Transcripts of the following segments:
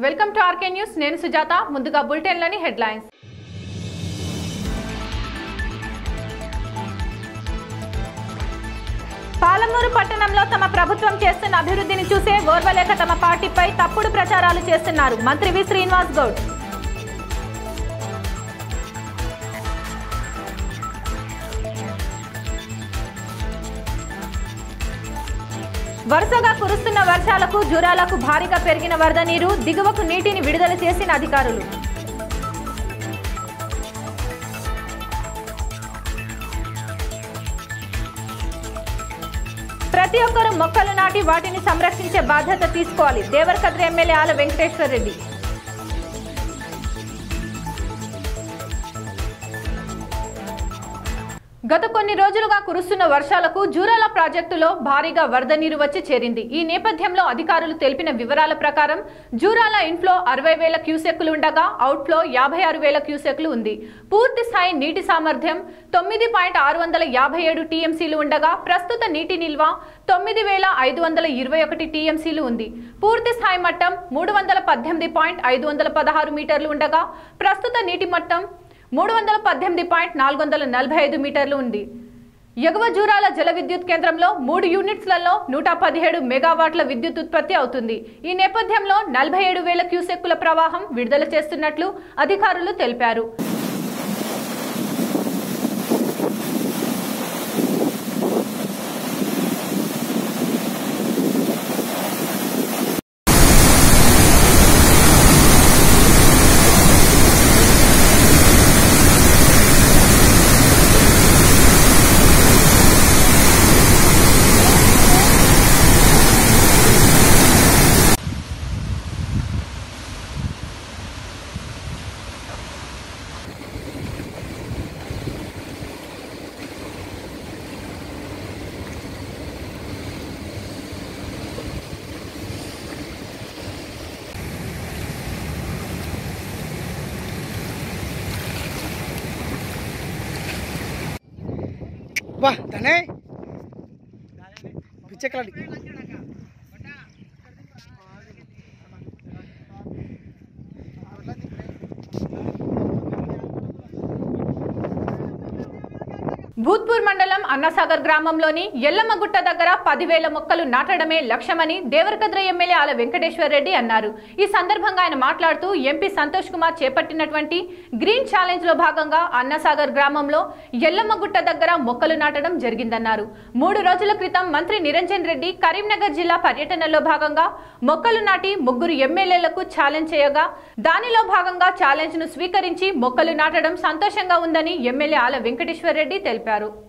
Welcome to RK news నేను సుజాత ముందుగా బులెటిన్లోని headlines Palamuru పట్టణంలో తమ ప్రభుత్వం చేస్తున్న అభివృద్ధిని చూసే ఓర్వలేక తమ పార్టీపై తప్పుడు ప్రచారాలు చేస్తున్నారు మంత్రి వి శ్రీనివాస్ గౌడ్ వరుసగా కురుస్తున్న వర్షాలకు జురాలకు భారీగా పెరిగిన వరద నీరు దిగువకు నీటిని విడుదల చేసిన అధికారులు ప్రతి ఒక్కరూ మొక్కలు నాటి వాటిని సంరక్షించే బాధ్యత తీసుకోవాలి దేవరకద్ర ఎమ్మెల్యే ఆల వెంకటేశ్వర రెడ్డి గత కొన్ని రోజులుగా కురుస్తున్న వర్షాలకు జూరాల ప్రాజెక్టులో భారీగా వరద నీరు వచ్చి చేరింది ఈ నేపథ్యంలో అధికారులు తెలిపిన వివరాల ప్రకారం జూరాల ఇన్ఫ్లో అరవై వేల క్యూసెక్లు ఉండగా అవుట్ఫ్లో యాభై ఆరు వేల క్యూసెక్లు ఉంది పూర్తి స్థాయి నీటి సామర్థ్యం తొమ్మిది పాయింట్ ఆరు వందల యాభై ఏడు టీఎంసీలు ఉండగా ప్రస్తుత నీటి నిల్వ తొమ్మిది వేల ఐదు వందల ఇరవై ఒకటి టీఎంసీలు ఉంది పూర్తి స్థాయి మట్టం మూడు వందల పద్దెనిమిది పాయింట్ ఐదు వందల పదహారు మీటర్లు ఉండగా ప్రస్తుత నీటి మట్టం మూడు వందల పద్దెనిమిది పాయింట్ నాలుగు వందల నలభై ఐదు మీటర్లు ఉంది ఎగువ జూరాల జల విద్యుత్ కేంద్రంలో మూడు యూనిట్స్లలో నూట పదిహేడు మెగావాట్ల విద్యుత్ ఉత్పత్తి అవుతుంది ఈ నేపథ్యంలో నలభై ఏడు వేల క్యూసెక్కుల ప్రవాహం విడుదల చేస్తున్నట్లు అధికారులు తెలిపారు బా తనే పిచ్చకలాడి భూత్పూర్ మండలం అన్నసాగర్ గ్రామంలోని ఎల్లమ్మగుట్ట దగ్గర పదివేల మొక్కలు నాటడమే లక్ష్యమని దేవరకద్ర ఎమ్మెల్యే ఆల వెంకటేశ్వర రెడ్డి అన్నారు ఈ సందర్భంగా ఆయన మాట్లాడుతూ ఎంపీ సంతోష్ కుమార్ చేపట్టినటువంటి గ్రీన్ ఛాలెంజ్ లో భాగంగా అన్నసాగర్ గ్రామంలో ఎల్లమ్మగుట్ట దగ్గర మొక్కలు నాటడం జరిగిందన్నారు మూడు రోజుల క్రితం మంత్రి నిరంజన్ రెడ్డి కరీంనగర్ జిల్లా పర్యటనలో భాగంగా మొక్కలు నాటి ముగ్గురు ఎమ్మెల్యేలకు ఛాలెంజ్ చేయగా దానిలో భాగంగా ఛాలెంజ్ ను స్వీకరించి మొక్కలు నాటడం సంతోషంగా ఉందని ఎమ్మెల్యే ఆల వెంకటేశ్వర రెడ్డి తెలిపారు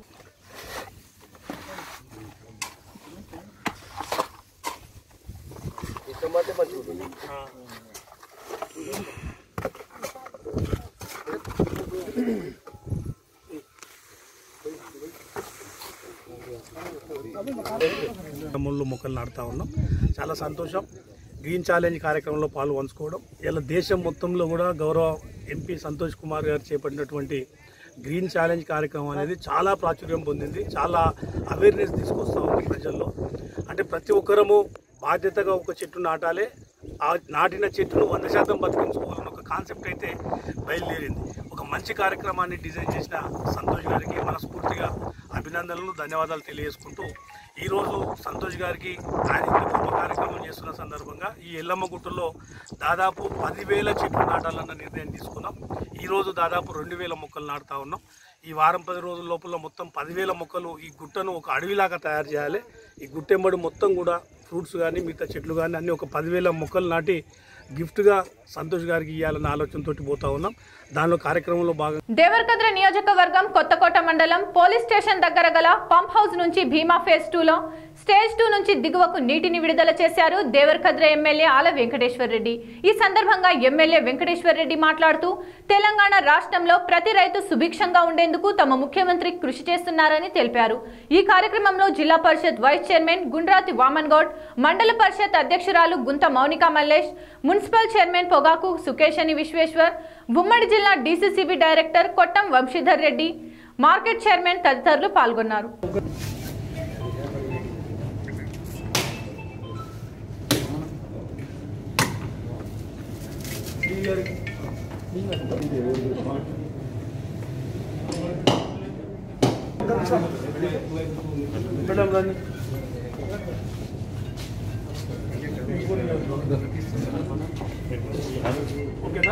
ముళ్ళు మొక్కలు నాటుతా ఉన్నాం చాలా సంతోషం గ్రీన్ ఛాలెంజ్ కార్యక్రమంలో పాలు పంచుకోవడం ఇలా దేశం మొత్తంలో కూడా గౌరవ ఎంపీ సంతోష్ కుమార్ గారు చేపట్టినటువంటి గ్రీన్ ఛాలెంజ్ కార్యక్రమం అనేది చాలా ప్రాచుర్యం పొందింది చాలా అవేర్నెస్ తీసుకొస్తా ఉంది ప్రజల్లో అంటే ప్రతి ఒక్కరము బాధ్యతగా ఒక చెట్టు నాటాలి ఆ నాటిన చెట్టును వంద శాతం బతికించుకోవాలని ఒక కాన్సెప్ట్ అయితే బయలుదేరింది ఒక మంచి కార్యక్రమాన్ని డిజైన్ చేసిన సంతోష్ గారికి మనస్ఫూర్తిగా అభినందనలు ధన్యవాదాలు తెలియజేసుకుంటూ ఈరోజు సంతోష్ గారికి ఆయన ఇంత గొప్ప కార్యక్రమం చేస్తున్న సందర్భంగా ఈ ఎల్లమ్మ గుట్టలో దాదాపు పదివేల చెట్లు నాటాలన్న నిర్ణయం తీసుకున్నాం ఈరోజు దాదాపు రెండు వేల మొక్కలు నాటుతా ఉన్నాం ఈ వారం పది రోజుల లోపల మొత్తం పదివేల మొక్కలు ఈ గుట్టను ఒక అడవిలాగా తయారు చేయాలి ఈ గుట్టెంబడి మొత్తం కూడా ఫ్రూట్స్ కానీ మిగతా చెట్లు కానీ అన్ని ఒక పదివేల మొక్కలు నాటి గిఫ్ట్గా సంతోష్ గారికి ఇవ్వాలన్న ఆలోచనతోటి పోతా ఉన్నాం దానిలో కార్యక్రమంలో భాగంగా దేవరకద్ర నియోజకవర్గం కొత్తకోట మండలం పోలీస్ స్టేషన్ దగ్గర గల పంప్ హౌస్ నుంచి భీమా ఫేజ్ టూలో స్టేజ్ టూ నుంచి దిగువకు నీటిని విడుదల చేశారు దేవరకద్ర ఎమ్మెల్యే ఆల వెంకటేశ్వర రెడ్డి ఈ సందర్భంగా ఎమ్మెల్యే వెంకటేశ్వర రెడ్డి మాట్లాడుతూ తెలంగాణ రాష్ట్రంలో ప్రతి రైతు సుభిక్షంగా ఉండేందుకు తమ ముఖ్యమంత్రి కృషి చేస్తున్నారని తెలిపారు ఈ కార్యక్రమంలో జిల్లా పరిషత్ వైస్ చైర్మన్ గుండ్రాతి వామన్ గౌడ్ మండల పరిషత్ అధ్యక్షురాలు గుంత మౌనిక మల్లేష్ మున్సిపల్ చైర్మన్ పొగాకు సుకేశని విశ్వేశ్వర్ ఉమ్మడి జిల్లా డీసీసీబీ డైరెక్టర్ కొట్టం వంశీధర్ రెడ్డి మార్కెట్ చైర్మన్ తదితరులు పాల్గొన్నారు మేడం రండి ఓకేనా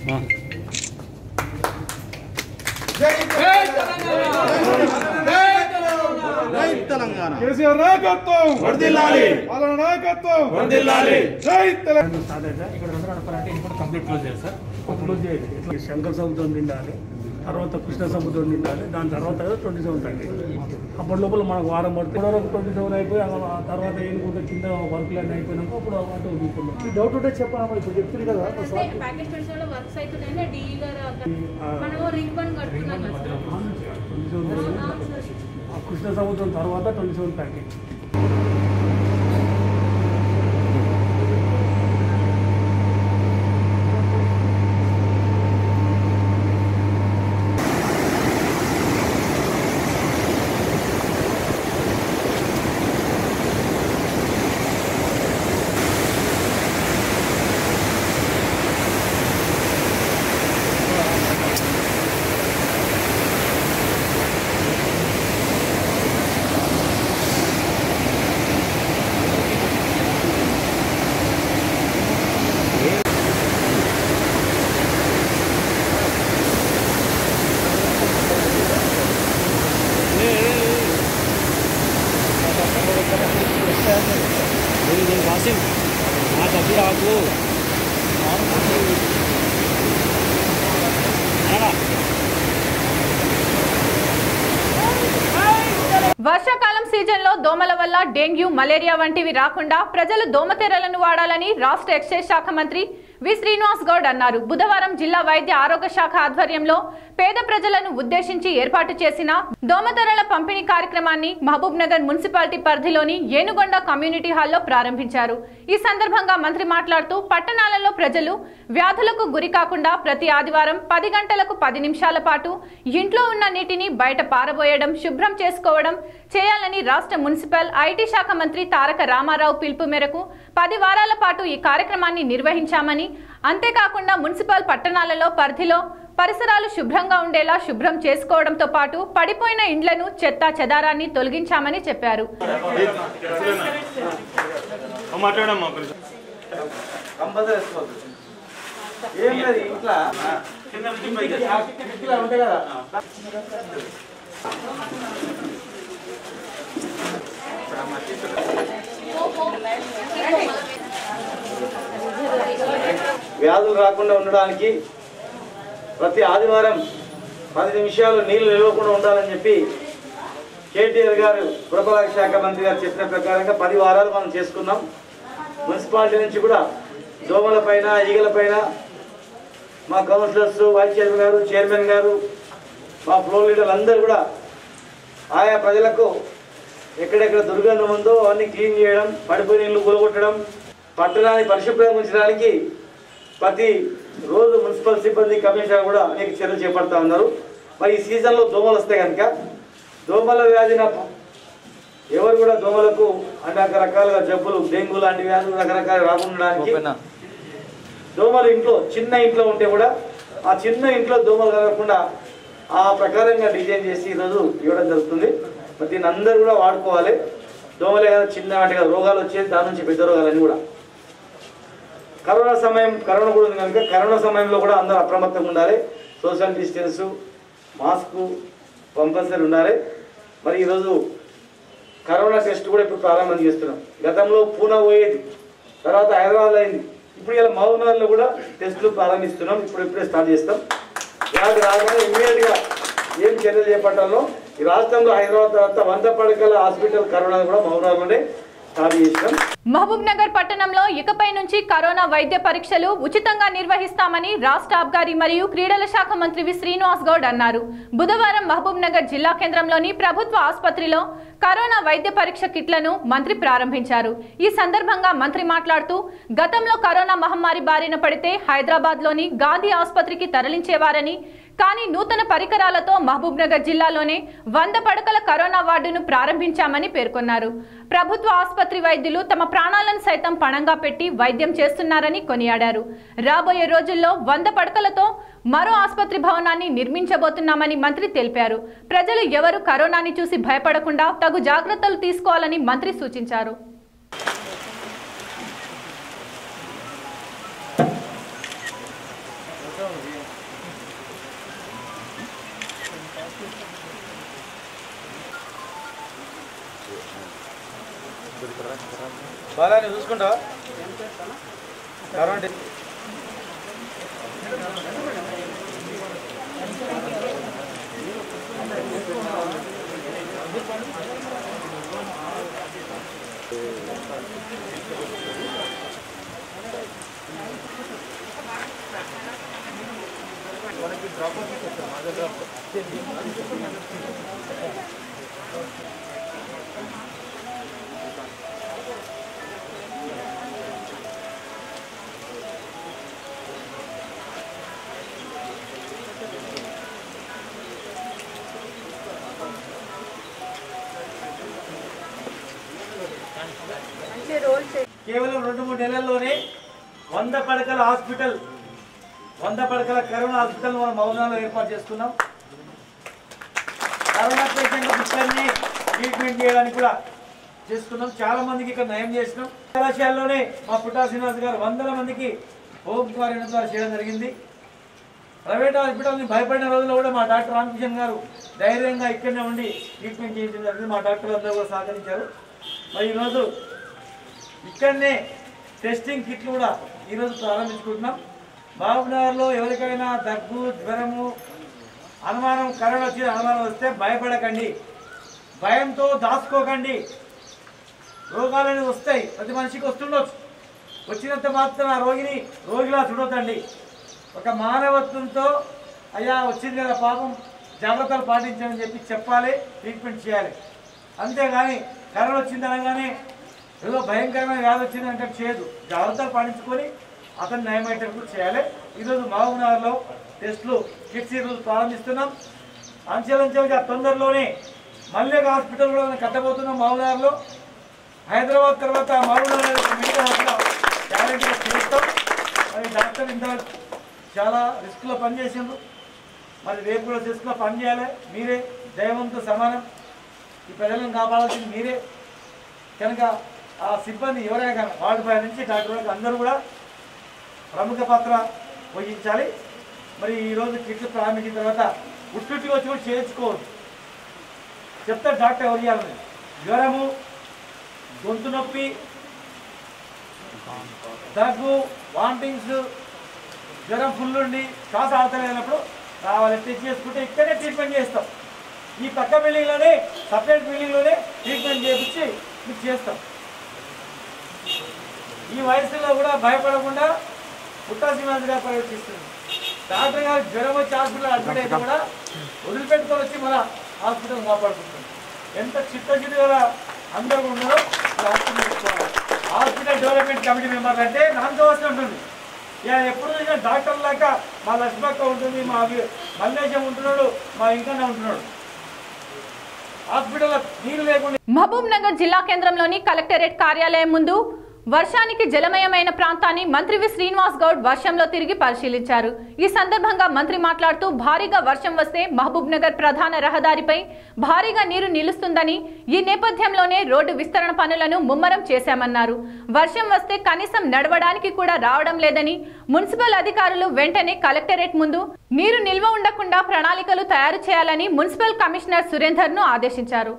తెలంగాణ కేసీఆర్ నాయకత్వం వర్ధిల్లాలి. పాలన నాయకత్వం వర్ధిల్లాలి. జై తెలంగాణ స్టార్ట్ అయితే ఇక్కడ అందరూ నడపాలంటే ఇంకోటి కంప్లీట్ క్లోజ్ చేయాలి సార్ క్లోజ్ చేయాలి ఇట్లా శంకర సముద్రం నిండాలి తర్వాత కృష్ణ సముద్రం నిండాలి దాని తర్వాత ట్వంటీ సెవెన్ థర్టీ అప్పటి లోపల మనకు వారం పడుతుంది ఇప్పటివరకు ట్వంటీ సెవెన్ అయిపోయి ఆ ఆ తర్వాత ఏనుకుంటే కింద వర్క్లు అన్నీ అయిపోయినాక అప్పుడు అటు దిగుతున్నాం ఈ డౌట్ ఉంటే చెప్పాము ఇప్పుడు చెప్తుంది కదా ప్యాకేజ్ పెన్షన్ లో వర్క్స్ అవుతున్నాయని డిఈ గారు అక్కడ మనము రింగ్ వన్ కట్టుకున్నాం కదా సార్. ట్వంటీ సెవెన్ ఆ కృష్ణ సముద్రం తర్వాత ట్వంటీ సెవెన్ ప్యాకేజ్ వర్షాకాలం సీజన్లో దోమల వల్ల డెంగ్యూ మలేరియా వంటివి రాకుండా ప్రజలు దోమతెరలను వాడాలని రాష్ట్ర ఎక్సైజ్ శాఖ మంత్రి వి శ్రీనివాస్ గౌడ్ అన్నారు బుధవారం జిల్లా వైద్య ఆరోగ్య శాఖ ఆధ్వర్యంలో పేద ప్రజలను ఉద్దేశించి ఏర్పాటు చేసిన దోమతెరల పంపిణీ కార్యక్రమాన్ని మహబూబ్ నగర్ మున్సిపాలిటీ పరిధిలోని ఏనుగొండ కమ్యూనిటీ హాల్లో ప్రారంభించారు ఈ సందర్భంగా మంత్రి మాట్లాడుతూ పట్టణాలలో ప్రజలు వ్యాధులకు గురి కాకుండా ప్రతి ఆదివారం పది గంటలకు పది నిమిషాల పాటు ఇంట్లో ఉన్న నీటిని బయట పారబోయడం శుభ్రం చేసుకోవడం చేయాలని రాష్ట్ర మున్సిపల్ ఐటీ శాఖ మంత్రి తారక రామారావు పిలుపు మేరకు పది వారాల పాటు ఈ కార్యక్రమాన్ని నిర్వహించామని అంతేకాకుండా మున్సిపల్ పట్టణాలలో పరిధిలో పరిసరాలు శుభ్రంగా ఉండేలా శుభ్రం చేసుకోవడంతో పాటు పడిపోయిన ఇండ్లను చెత్త చెదారాన్ని తొలగించామని చెప్పారు మాట్లాడమ్మా కొంచెం కంపల్సరీ వేసుకోవద్దు ఏం లేదు ఇట్లా ఇట్లా ఉంటాయి కదా వ్యాధులు రాకుండా ఉండడానికి ప్రతి ఆదివారం పది నిమిషాలు నీళ్లు నిలవకుండా ఉండాలని చెప్పి కేటీఆర్ గారు పురపాలక శాఖ మంత్రి గారు చెప్పిన ప్రకారంగా పది వారాలు మనం చేసుకున్నాం మున్సిపాలిటీ నుంచి కూడా దోమల పైన ఈగల పైన మా కౌన్సిలర్స్ వైస్ చైర్మన్ గారు చైర్మన్ గారు మా ఫ్లోర్ లీడర్లు అందరూ కూడా ఆయా ప్రజలకు ఎక్కడెక్కడ దుర్గంధం ఉందో అవన్నీ క్లీన్ చేయడం పడిపోయిన ఇల్లు కూలగొట్టడం పట్టణాన్ని పరిశుభ్రంగా ఉంచడానికి ప్రతి రోజు మున్సిపల్ సిబ్బంది కమిషనర్ కూడా అనేక చర్యలు చేపడతా ఉన్నారు మరి ఈ సీజన్లో దోమలు వస్తాయి కనుక దోమల వ్యాధిన ఎవరు కూడా దోమలకు అనేక రకాలుగా జబ్బులు డెంగ్యూ లాంటి వ్యాధులు రకరకాల రాకుండడానికి దోమలు ఇంట్లో చిన్న ఇంట్లో ఉంటే కూడా ఆ చిన్న ఇంట్లో దోమలు కలగకుండా ఆ ప్రకారంగా డిజైన్ చేసి ఈరోజు ఇవ్వడం జరుగుతుంది మరి దీన్ని అందరూ కూడా వాడుకోవాలి దోమలే కదా చిన్న వాటిగా రోగాలు వచ్చేది దాని నుంచి పెద్ద రోగాలన్నీ కూడా కరోనా సమయం కరోనా కూడా ఉంది కనుక కరోనా సమయంలో కూడా అందరూ అప్రమత్తంగా ఉండాలి సోషల్ డిస్టెన్స్ మాస్క్ కంపల్సరీ ఉండాలి మరి ఈరోజు కరోనా టెస్ట్ కూడా ఇప్పుడు ప్రారంభం చేస్తున్నాం గతంలో పూనా పోయేది తర్వాత హైదరాబాద్ అయింది ఇప్పుడు ఇలా మహబూబ్నగర్లో కూడా టెస్టులు ప్రారంభిస్తున్నాం ఇప్పుడు ఇప్పుడే స్టార్ట్ చేస్తాం వ్యాధి రాగానే ఇమ్మీడియట్గా ఏం చర్యలు చేపట్టాలో ఈ రాష్ట్రంలో హైదరాబాద్ తర్వాత వంద పడకల హాస్పిటల్ కరోనా కూడా మహబూబ్నగర్లోనే స్టార్ట్ చేసినాం మహబూబ్ నగర్ పట్టణంలో ఇకపై నుంచి కరోనా వైద్య పరీక్షలు ఉచితంగా నిర్వహిస్తామని రాష్ట్ర అబ్కారీ మరియు క్రీడల శాఖ మంత్రి వి శ్రీనివాస్ గౌడ్ అన్నారు బుధవారం మహబూబ్ నగర్ జిల్లా కేంద్రంలోని ప్రభుత్వ ఆసుపత్రిలో కరోనా వైద్య పరీక్ష కిట్లను మంత్రి ప్రారంభించారు ఈ సందర్భంగా మంత్రి మాట్లాడుతూ గతంలో కరోనా మహమ్మారి బారిన పడితే హైదరాబాద్లోని గాంధీ ఆసుపత్రికి తరలించేవారని కానీ నూతన పరికరాలతో మహబూబ్ నగర్ జిల్లాలోనే వంద పడకల కరోనా వార్డును ప్రారంభించామని పేర్కొన్నారు ప్రభుత్వ ఆసుపత్రి వైద్యులు తమ ప్రాణాలను సైతం పణంగా పెట్టి వైద్యం చేస్తున్నారని కొనియాడారు రాబోయే రోజుల్లో వంద పడకలతో మరో ఆసుపత్రి భవనాన్ని నిర్మించబోతున్నామని మంత్రి తెలిపారు ప్రజలు ఎవరు కరోనాని చూసి భయపడకుండా తగు జాగ్రత్తలు తీసుకోవాలని మంత్రి సూచించారు బాగా చూసుకుంటా కరోనా కేవలం రెండు మూడు నెలల్లోనే వంద పడకల హాస్పిటల్ వంద పడకల కరోనా హాస్పిటల్ మనం మౌనాలో ఏర్పాటు చేసుకున్నాం కరోనా పేషెంట్ ఇక్కడనే ట్రీట్మెంట్ చేయడానికి కూడా చేసుకున్నాం చాలా మందికి ఇక్కడ నయం చేసినాం కళాశాలలోనే మా పుట్టా శ్రీనివాస్ గారు వందల మందికి హోమ్ క్వారంటైన్ ద్వారా చేయడం జరిగింది ప్రైవేట్ హాస్పిటల్ని భయపడిన రోజుల్లో కూడా మా డాక్టర్ రామకృష్ణ గారు ధైర్యంగా ఇక్కడనే ఉండి ట్రీట్మెంట్ చేయడం జరిగింది మా డాక్టర్ అందరూ కూడా సహకరించారు మరి ఈరోజు ఇక్కడనే టెస్టింగ్ కిట్లు కూడా ఈరోజు ప్రారంభించుకుంటున్నాం మహబూబ్నగర్లో ఎవరికైనా దగ్గు జ్వరము అనుమానం కరోనా వచ్చి అనుమానం వస్తే భయపడకండి భయంతో దాచుకోకండి రోగాలని వస్తాయి ప్రతి మనిషికి వస్తుండొచ్చు వచ్చినంత మాత్రం ఆ రోగిని రోగిలా చూడొద్దండి ఒక మానవత్వంతో అయ్యా వచ్చింది కదా పాపం జాగ్రత్తలు పాటించమని చెప్పి చెప్పాలి ట్రీట్మెంట్ చేయాలి అంతేగాని కరోనా వచ్చింది అనగానే ఏదో భయంకరమైన వ్యాధి వచ్చింది అంటే చేయదు జాగ్రత్తలు పాటించుకొని అతను నయమయ్యేటట్టు చేయాలి ఈరోజు మహబూబ్నగర్లో టెస్టులు కిట్స్ ఈరోజు ప్రారంభిస్తున్నాం అంచెలంచెలుగా తొందరలోనే మళ్ళీ ఒక హాస్పిటల్ కూడా మనం కట్టబోతున్నాం మహబూబ్నగర్లో హైదరాబాద్ తర్వాత మహబూబ్నగర్ మెడికల్ హాస్పిటల్ గ్యారెంటీగా చేస్తాం మరి డాక్టర్ ఇంత చాలా రిస్క్లో పనిచేసిండ్రు మరి రేపు కూడా రిస్క్లో పనిచేయాలి మీరే దైవంతో సమానం ఈ ప్రజలను కాపాడాల్సింది మీరే కనుక ఆ సిబ్బంది ఎవరైనా కానీ వార్డు పై నుంచి డాక్టర్ వరకు అందరూ కూడా ప్రముఖ పాత్ర వహించాలి మరి ఈరోజు కిట్లు ప్రారంభించిన తర్వాత ఉట్టుట్టి వచ్చి కూడా చేర్చుకోవద్దు చెప్తారు డాక్టర్ ఎవరు చేయాలని జ్వరము గొంతు నొప్పి దగ్గు వాంటింగ్స్ జ్వరం ఫుల్ ఉండి శ్వాస ఆడతలేనప్పుడు రావాలి టెస్ట్ చేసుకుంటే ఇక్కడే ట్రీట్మెంట్ చేస్తాం ఈ పక్క బిల్డింగ్లోనే సపరేట్ బిల్డింగ్లోనే ట్రీట్మెంట్ చేయించి మీకు చేస్తాం ఈ వయసులో కూడా భయపడకుండా పుట్టా శ్రీనివాస్ గారు పర్యవేక్షిస్తుంది డాక్టర్ గారు జ్వరం వచ్చి హాస్పిటల్ అడ్మిట్ అయితే కూడా వదిలిపెట్టుకొని వచ్చి మన హాస్పిటల్ కాపాడుకుంటుంది ఎంత చిత్తశుద్ధిగా అందరూ ఉన్నారో ఇలా హాస్పిటల్ పెట్టుకోవాలి హాస్పిటల్ డెవలప్మెంట్ కమిటీ మెంబర్లు అంటే నాతో వస్తూ ఉంటుంది ఇక ఎప్పుడు చూసినా డాక్టర్ లాగా మా లక్ష్మక్క ఉంటుంది మా వి- మల్లేశం ఉంటున్నాడు మా ఇంకన్నా ఉంటున్నాడు హాస్పిటల్ నీళ్ళు లేకుండా మహబూబ్ నగర్ జిల్లా కేంద్రంలోని కలెక్టరేట్ కార్యాలయం ముందు వర్షానికి జలమయమైన ప్రాంతాన్ని మంత్రి వి శ్రీనివాస్ గౌడ్ వర్షంలో తిరిగి పరిశీలించారు ఈ సందర్భంగా మంత్రి మాట్లాడుతూ భారీగా వర్షం వస్తే మహబూబ్ నగర్ ప్రధాన రహదారిపై భారీగా నీరు నిలుస్తుందని ఈ నేపథ్యంలోనే రోడ్డు విస్తరణ పనులను ముమ్మరం చేశామన్నారు వర్షం వస్తే కనీసం నడవడానికి కూడా రావడం లేదని మున్సిపల్ అధికారులు వెంటనే కలెక్టరేట్ ముందు నీరు నిల్వ ఉండకుండా ప్రణాళికలు తయారు చేయాలని మున్సిపల్ కమిషనర్ సురేందర్ ను ఆదేశించారు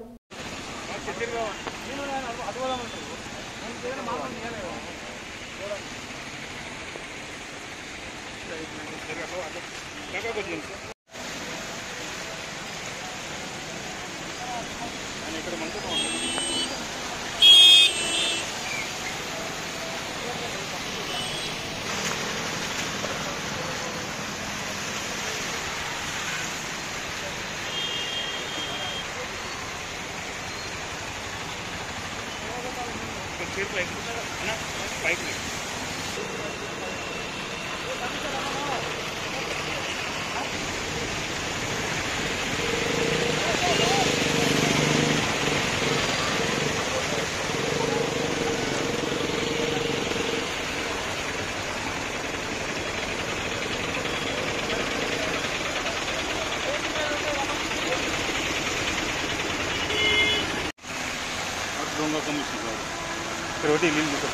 గంగా కమిషన్ కాదు ఇక్కడ ఒకటి నీళ్ళు ఇక్కడ.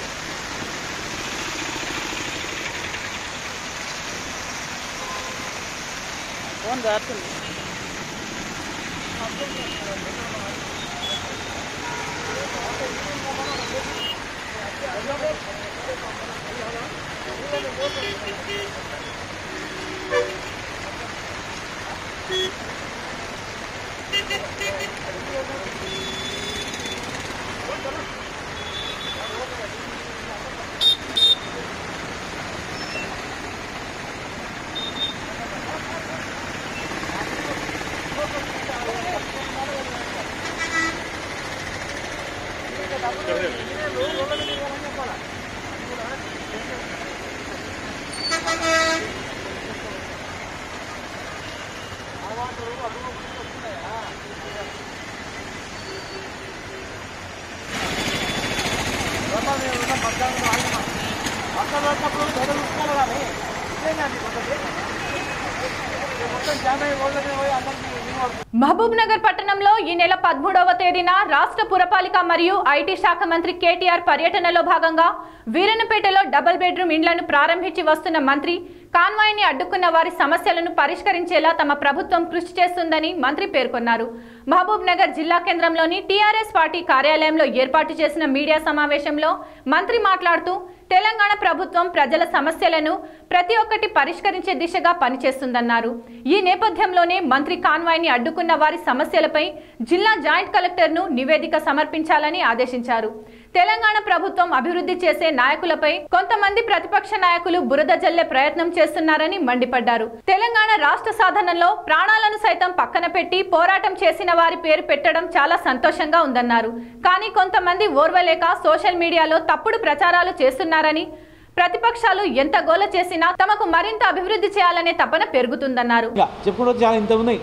మహబూబ్ నగర్ పట్టణంలో ఈ నెల పదమూడవ తేదీన రాష్ట్ర పురపాలిక మరియు ఐటీ శాఖ మంత్రి కేటీఆర్ పర్యటనలో భాగంగా వీరన్నపేటలో డబుల్ బెడ్రూమ్ ఇండ్లను ప్రారంభించి వస్తున్న మంత్రి కాన్వాయ్ని అడ్డుకున్న వారి సమస్యలను పరిష్కరించేలా తమ ప్రభుత్వం కృషి చేస్తుందని మంత్రి పేర్కొన్నారు మహబూబ్ నగర్ జిల్లా కేంద్రంలోని టీఆర్ఎస్ పార్టీ కార్యాలయంలో ఏర్పాటు చేసిన మీడియా సమావేశంలో మంత్రి మాట్లాడుతూ తెలంగాణ ప్రభుత్వం ప్రజల సమస్యలను ప్రతి ఒక్కటి పరిష్కరించే దిశగా పనిచేస్తుందన్నారు ఈ నేపథ్యంలోనే మంత్రి కాన్వాయ్ని అడ్డుకున్న వారి సమస్యలపై జిల్లా జాయింట్ కలెక్టర్ను నివేదిక సమర్పించాలని ఆదేశించారు తెలంగాణ ప్రభుత్వం అభివృద్ధి చేసే నాయకులపై కొంతమంది ప్రతిపక్ష నాయకులు బురద జల్లే ప్రయత్నం చేస్తున్నారని మండిపడ్డారు తెలంగాణ రాష్ట్ర సాధనలో ప్రాణాలను సైతం పక్కన పెట్టి పోరాటం చేసిన వారి పేరు పెట్టడం చాలా సంతోషంగా ఉందన్నారు కానీ కొంతమంది ఓర్వలేక సోషల్ మీడియాలో తప్పుడు ప్రచారాలు చేస్తున్నారని ప్రతిపక్షాలు ఎంత గోల చేసినా తమకు మరింత అభివృద్ధి చేయాలనే తపన పెరుగుతుందన్నారు ఇంకా చెప్పుకుంటూ చాలా ఇంత ఉన్నాయి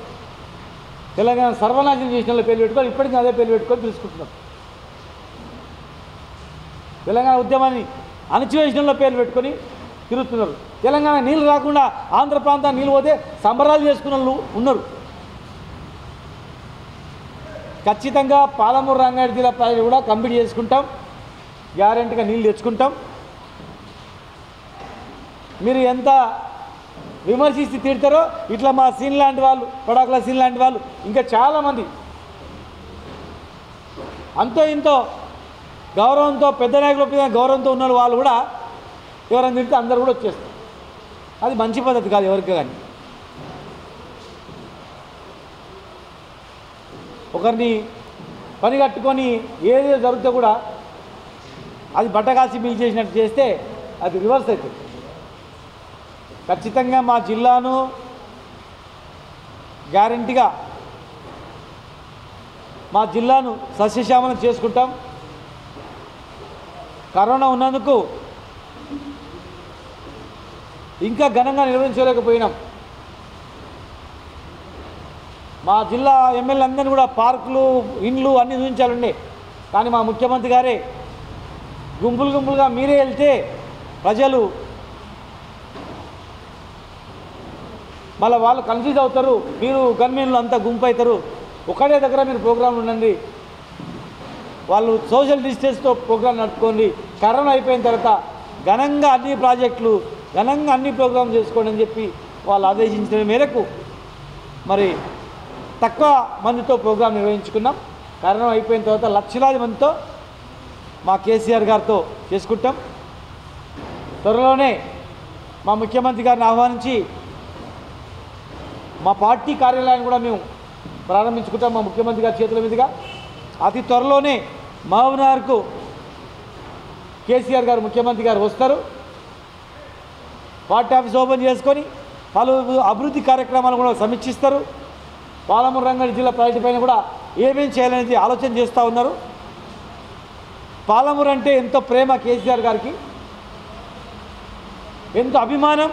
తెలంగాణ సర్వనాశనం చేసిన వాళ్ళ పేర్లు పెట్టుకొని ఇప్పటికీ అదే పేర్లు పెట్టుకొని పిలుచుకుంటున్నాం తెలంగాణ ఉద్యమాన్ని అణచివేసిన వాళ్ళ పేర్లు పెట్టుకొని తిరుగుతున్నారు తెలంగాణ నీళ్ళు రాకుండా ఆంధ్ర ప్రాంతాన్ని నీళ్ళు పోతే సంబరాలు చేసుకున్న వాళ్ళు ఉన్నారు ఖచ్చితంగా పాలమూరు రంగారెడ్డి జిల్లా ప్రజలు కూడా కంప్లీట్ చేసుకుంటాం గ్యారెంటీగా నీళ్ళు తెచ్చుకుంటాం మీరు ఎంత విమర్శిస్తే తిడతారో ఇట్లా మా సీన్ లాంటి వాళ్ళు కొడాకుల సీన్ లాంటి వాళ్ళు ఇంకా చాలామంది అంతో ఇంతో గౌరవంతో పెద్ద నాయకుల మీద గౌరవంతో ఉన్న వాళ్ళు కూడా ఎవరైనా తిడితే అందరు కూడా వచ్చేస్తారు అది మంచి పద్ధతి కాదు ఎవరికి కానీ ఒకరిని పని కట్టుకొని ఏదో జరిగితే కూడా అది బట్టకాసి మిల్ చేసినట్టు చేస్తే అది రివర్స్ అవుతుంది ఖచ్చితంగా మా జిల్లాను గ్యారంటీగా మా జిల్లాను సస్యశ్యామలం చేసుకుంటాం కరోనా ఉన్నందుకు ఇంకా ఘనంగా నిర్వహించలేకపోయినాం మా జిల్లా ఎమ్మెల్యే అందరినీ కూడా పార్కులు ఇండ్లు అన్నీ చూపించాలండి కానీ మా ముఖ్యమంత్రి గారే గుంపులు గుంపులుగా మీరే వెళ్తే ప్రజలు మళ్ళీ వాళ్ళు కన్ఫ్యూజ్ అవుతారు మీరు గన్మెన్లు అంతా గుంపు అవుతారు ఒకటే దగ్గర మీరు ప్రోగ్రాం ఉండండి వాళ్ళు సోషల్ డిస్టెన్స్తో ప్రోగ్రాం నడుపుకోండి కరోనా అయిపోయిన తర్వాత ఘనంగా అన్ని ప్రాజెక్టులు ఘనంగా అన్ని ప్రోగ్రాం చేసుకోండి అని చెప్పి వాళ్ళు ఆదేశించిన మేరకు మరి తక్కువ మందితో ప్రోగ్రాం నిర్వహించుకున్నాం కరోనా అయిపోయిన తర్వాత లక్షలాది మందితో మా కేసీఆర్ గారితో చేసుకుంటాం త్వరలోనే మా ముఖ్యమంత్రి గారిని ఆహ్వానించి మా పార్టీ కార్యాలయాన్ని కూడా మేము ప్రారంభించుకుంటాం మా ముఖ్యమంత్రి గారి చేతుల మీదుగా అతి త్వరలోనే మహబూబ్నగర్కు కేసీఆర్ గారు ముఖ్యమంత్రి గారు వస్తారు పార్టీ ఆఫీస్ ఓపెన్ చేసుకొని పలు అభివృద్ధి కార్యక్రమాలు కూడా సమీక్షిస్తారు పాలమూరు రంగారెడ్డి జిల్లా ప్రజల పైన కూడా ఏమేం చేయాలనేది ఆలోచన చేస్తూ ఉన్నారు పాలమూరు అంటే ఎంతో ప్రేమ కేసీఆర్ గారికి ఎంతో అభిమానం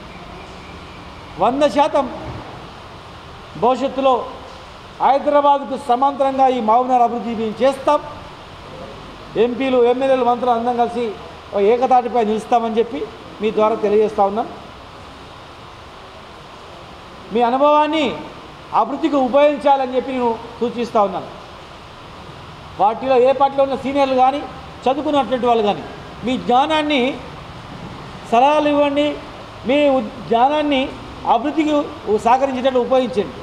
వంద శాతం భవిష్యత్తులో హైదరాబాద్కు సమాంతరంగా ఈ మహబూబ్నగర్ అభివృద్ధి మేము చేస్తాం ఎంపీలు ఎమ్మెల్యేలు మంత్రులు అందరం కలిసి ఒక ఏకతాటిపై నిలుస్తామని చెప్పి మీ ద్వారా తెలియజేస్తా ఉన్నాం మీ అనుభవాన్ని అభివృద్ధికి ఉపయోగించాలని చెప్పి నేను సూచిస్తూ ఉన్నాను పార్టీలో ఏ పార్టీలో ఉన్న సీనియర్లు కానీ చదువుకున్నటువంటి వాళ్ళు కానీ మీ జ్ఞానాన్ని సలహాలు ఇవ్వండి మీ ఉ- జ్ఞానాన్ని అభివృద్ధికి ఉ- సహకరించేటట్టు ఉపయోగించండి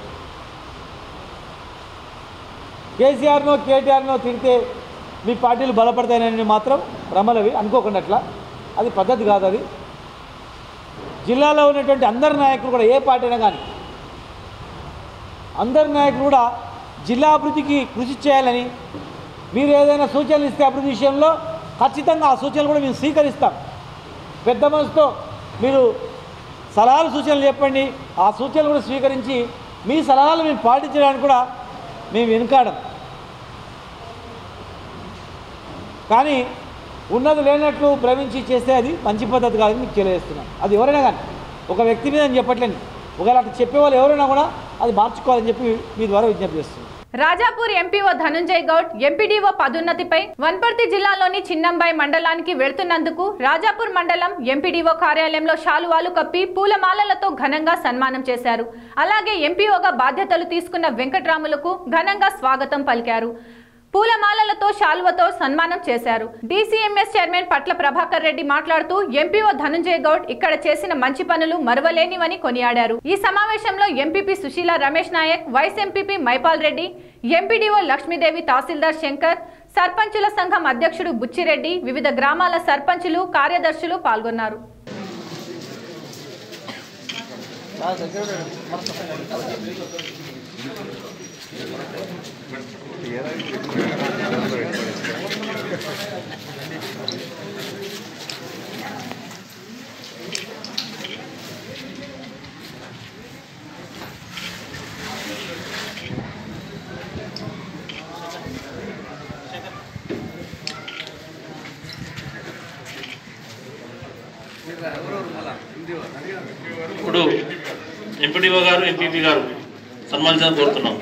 కేసీఆర్నో కేటీఆర్నో తిడితే మీ పార్టీలు బలపడతాయని మాత్రం రమలవి అనుకోకండి అట్లా అది పద్ధతి కాదు అది జిల్లాలో ఉన్నటువంటి అందరి నాయకులు కూడా ఏ పార్టీ అయినా కానీ అందరి నాయకులు కూడా జిల్లా అభివృద్ధికి కృషి చేయాలని మీరు ఏదైనా సూచనలు ఇస్తే అభివృద్ధి విషయంలో ఖచ్చితంగా ఆ సూచనలు కూడా మేము స్వీకరిస్తాం పెద్ద మనసుతో మీరు సలహాలు సూచనలు చెప్పండి ఆ సూచనలు కూడా స్వీకరించి మీ సలహాలు మేము పాటించడానికి కూడా మేము వెనుకాడం కానీ ఉన్నది లేనట్లు భ్రమించి చేస్తే అది మంచి పద్ధతి కాదని మీకు తెలియజేస్తున్నాను అది ఎవరైనా కానీ ఒక వ్యక్తి మీద నేను చెప్పట్లేను ఒకవేళ అట్లా చెప్పేవాళ్ళు ఎవరైనా కూడా అది మార్చుకోవాలని చెప్పి మీ ద్వారా విజ్ఞప్తి చేస్తున్నాను రాజాపూర్ ఎంపీఓ ధనుంజయ్ గౌడ్ ఎంపీడీఓ పదోన్నతిపై వన్పర్తి జిల్లాలోని చిన్నంబాయి మండలానికి వెళ్తున్నందుకు రాజాపూర్ మండలం ఎంపీడీఓ కార్యాలయంలో శాలువాలు కప్పి పూలమాలలతో ఘనంగా సన్మానం చేశారు అలాగే ఎంపీఓగా బాధ్యతలు తీసుకున్న వెంకట్రాములకు ఘనంగా స్వాగతం పలికారు పూలమాలలతో శాల్వతో సన్మానం చేశారు డీసీఎంఎస్ చైర్మన్ పట్ల ప్రభాకర్ రెడ్డి మాట్లాడుతూ ఎంపీఓ ధనంజయ గౌడ్ ఇక్కడ చేసిన మంచి పనులు మరువలేనివని కొనియాడారు ఈ సమావేశంలో MPP Sushila Ramesh Naik vice MPP Maipal Reddy MPDO Lakshmidevi తహసీల్దార్ శంకర్ సర్పంచుల సంఘం అధ్యక్షుడు బుచ్చిరెడ్డి వివిధ గ్రామాల సర్పంచులు కార్యదర్శులు పాల్గొన్నారు ఇప్పుడు ఎంపీడీఓ గారు ఎంపీపీ గారు సన్మానించాలని కోరుతున్నాం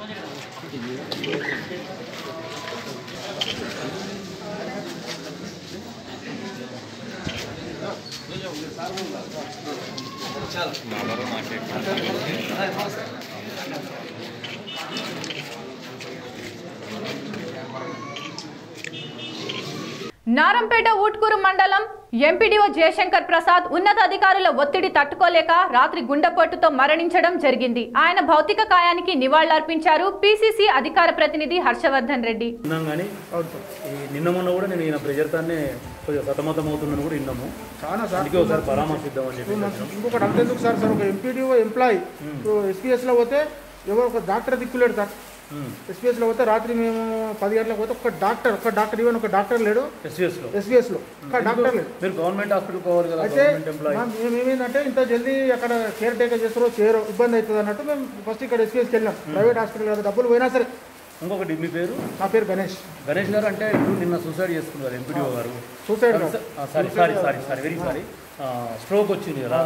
నారంపేట ఊట్కూరు మండలం ఎంపీడీఓ జయశంకర్ ప్రసాద్ ఉన్నతాధికారుల ఒత్తిడి తట్టుకోలేక రాత్రి గుండెపోటుతో మరణించడం జరిగింది ఆయన భౌతిక కాయానికి నివాళులర్పించారు పీసీసీ అధికార ప్రతినిధి హర్షవర్ధన్ రెడ్డి విన్నాం కానీ ఈ నిన్న మొన్న కూడా నేను ఈయన ప్రెజర్తోనే కొద్దిగా సతమతం అవుతున్నాను కూడా విన్నాము చాలా సార్ అందుకే ఒకసారి పరామర్శిద్దామని చెప్పి వచ్చినాం. ఇంకొకటి అంతెందుకు సార్ సార్ ఒక ఎంపీడీఓ ఎంప్లాయీ ఎస్పీఎస్లో పోతే ఎవరు ఒక డాక్టర్ దిక్కులేడు సార్ ఉమ్. ఎస్పీఎస్లో పోతే రాత్రి మేము పది గంటలకు పోతే ఒక డాక్టర్ ఒక డాక్టర్ ఈవెన్ ఒక డాక్టర్ లేడు SVS లో ఎస్పీఎస్లో ఒక డాక్టర్ లేడు మీరు గవర్నమెంట్ హాస్పిటల్ పోవాలి కదా అయితే గవర్నమెంట్ ఎంప్లాయీ మా- మేము ఏమైందంటే ఇంత జల్దీ అక్కడ కేర్ టేకర్ చేస్తారో చేయరో ఇబ్బంది అవుతుంది అన్నట్టు మేము ఫస్ట్ ఇక్కడ ఎస్పీఎస్కి వెళ్ళాం ప్రైవేట్ హాస్పిటల్ కదా డబ్బులు పోయినా సరే ఇంకొకటి మీ పేరు నా పేరు గణేష్ గణేష్ గారు అంటే ఇప్పుడు నిన్న సూసైడ్ చేసుకున్నారు ఎంపీడీఓ గారు సూసైడ్ కాదు. Sorry sorry sorry sorry very sorry stroke వచ్చింది కదా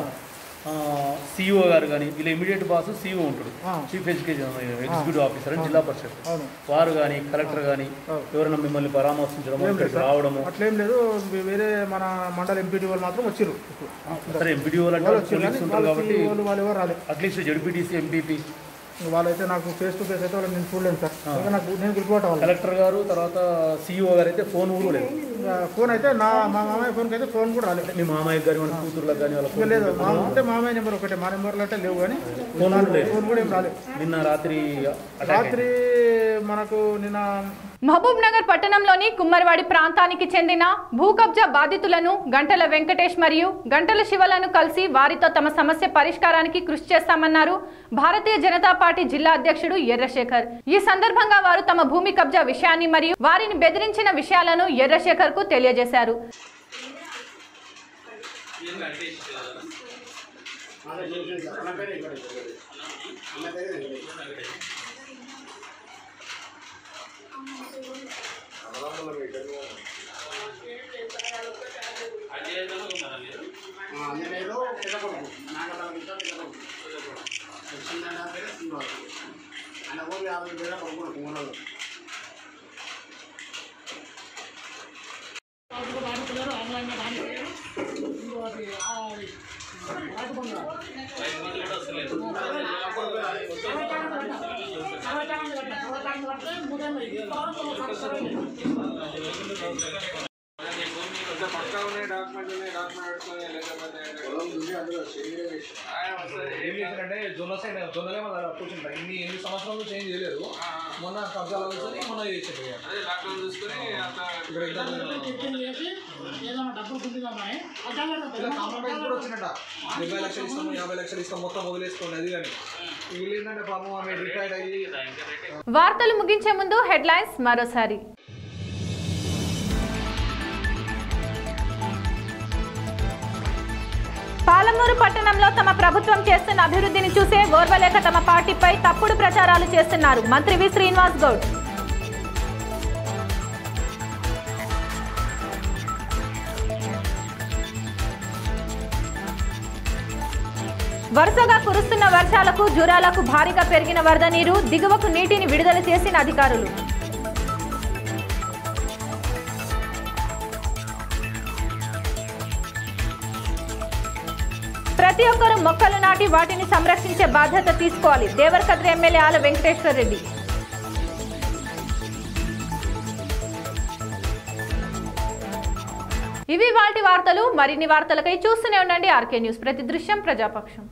సిఇఓ గారు కానీ వీళ్ళ ఇమీడియట్ బాస్ సిఇఓ ఉంటాడు ఆ. చీఫ్ ఎడ్యుకేషన్ ఎగ్జిక్యూటివ్ ఆఫీసర్ అని జిల్లా పరిషత్ అవును వారు కానీ కలెక్టర్ కానీ ఎవరైనా మిమ్మల్ని పరామర్శించడం ఇక్కడికి రావడము అట్లేం లేదు వేరే మన మండల ఎంపీటీ వాళ్ళు మాత్రం వచ్చిర్రు సరే ఎంపీడీఓ అంటే వాళ్ళు వచ్చిర్రు కొలీగ్స్ కానీ ఉంటారు వాళ్ళు కాబట్టి వాళ్ళు వాళ్ళు ఎవరు రాలేదు అట్లీస్ట్ జడ్పీటీసీ ఎంపీపీ వాళ్ళైతే నాకు ఫేస్ టు ఫేస్ అయితే వాళ్ళు నేను చూడలేను సార్ ఇంకా నాకు నేను గుర్తుపట్ట వాళ్ళు కలెక్టర్ గారు తర్వాత సిఇఓ గారు అయితే ఫోన్ కూడా లేదు ఇంకా ఫోన్ అయితే నా మా మామయ్య ఫోన్కి అయితే ఫోన్ కూడా రాలేదు మీ మామయ్య గారి మన కూతుర్లకు కానీ వాళ్ళ ఇంకా లేదు మా అంటే మామయ్య నెంబర్ ఒకటే మా నెంబర్లు అంటే లేవు కానీ ఫోన్ కూడా లేదు ఫోన్ కూడా ఏం రాలేదు నిన్న రాత్రి అటాక్ రాత్రి మనకు నిన్న మహబూబ్ నగర్ పట్టణంలోని కుమ్మరివాడి ప్రాంతానికి చెందిన భూ కబ్జా బాధితులను గంటల వెంకటేష్ మరియు గంటల శివలను కలిసి వారితో తమ సమస్య పరిష్కారానికి కృషి చేస్తామన్నారు భారతీయ జనతా పార్టీ జిల్లా అధ్యక్షుడు ఎర్రశేఖర్ ఈ సందర్భంగా వారు తమ భూమి కబ్జా విషయాన్ని మరియు వారిని బెదిరించిన విషయాలను ఎర్రశేఖర్ కు తెలియజేశారు ఆన్లైన్ ఏం చేశారంటే జొన్న సైడ్ జొన్నలే మన కూర్చుంటా ఇన్ని ఎన్ని సంవత్సరాలు చేంజ్ చేయలేదు మొన్న కబ్జాలు కూర్చొని మొన్న చేసారు అదే లాక్డౌన్ చూసుకొని ఇక్కడ కాంప్రమైజ్ కూడా వచ్చినట్ట డెబ్బై లక్షలు ఇస్తాము యాభై లక్షలు ఇస్తాం మొత్తం వదిలేసుకోండి అది కానీ వీళ్ళు ఏంటంటే పాపం ఆమె రిటైర్డ్ అయ్యి వార్తలు ముగించే ముందు హెడ్లైన్స్ మరోసారి పాలమూరు పట్టణంలో తమ ప్రభుత్వం చేస్తున్న అభివృద్ధిని చూసే ఓర్వలేక తమ పార్టీపై తప్పుడు ప్రచారాలు చేస్తున్నారు మంత్రి వి శ్రీనివాస్ గౌడ్ వరుసగా కురుస్తున్న వర్షాలకు జురాలకు భారీగా పెరిగిన వరద నీరు దిగువకు నీటిని విడుదల చేసిన అధికారులు ప్రతి ఒక్కరూ మొక్కలు నాటి వాటిని సంరక్షించే బాధ్యత తీసుకోవాలి దేవరకద్ర ఎమ్మెల్యే ఆల వెంకటేశ్వర రెడ్డి ఇవి వాటి వార్తలు మరిన్ని వార్తలకై చూస్తూనే ఉండండి ఆర్కే న్యూస్ ప్రతి దృశ్యం ప్రజాపక్షం